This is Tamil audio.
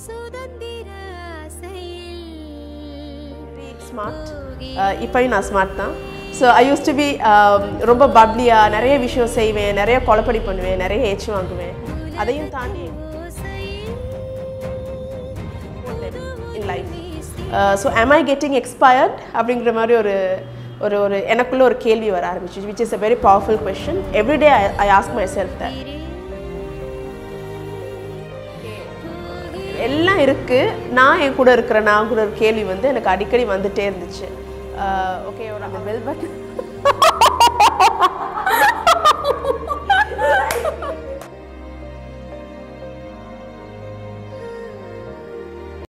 சுதந்திர ஆசையில் ஸ்மார்ட் இப்போயும் நான் ஸ்மார்ட் தான் so I use to be ரொம்ப பப்ளியாக நிறைய விஷயம் செய்வேன் நிறைய கொலப்படி பண்ணுவேன் நிறைய ஏச்சு வாங்குவேன் அதையும் தாண்டி in life so am I getting expired அப்படிங்கிற மாதிரி ஒரு ஒரு ஒரு எனக்குள்ள ஒரு கேள்வி வர ஆரம்பிச்சு which is a very powerful question everyday I I ask my self that எல்லாம் இருக்கு நான் என் கூட இருக்கிற நான் கூட ஒரு கேள்வி வந்து எனக்கு அடிக்கடி வந்துட்டே இருந்துச்சு ஓகே ஒரு அந்த பெல் பட்டன்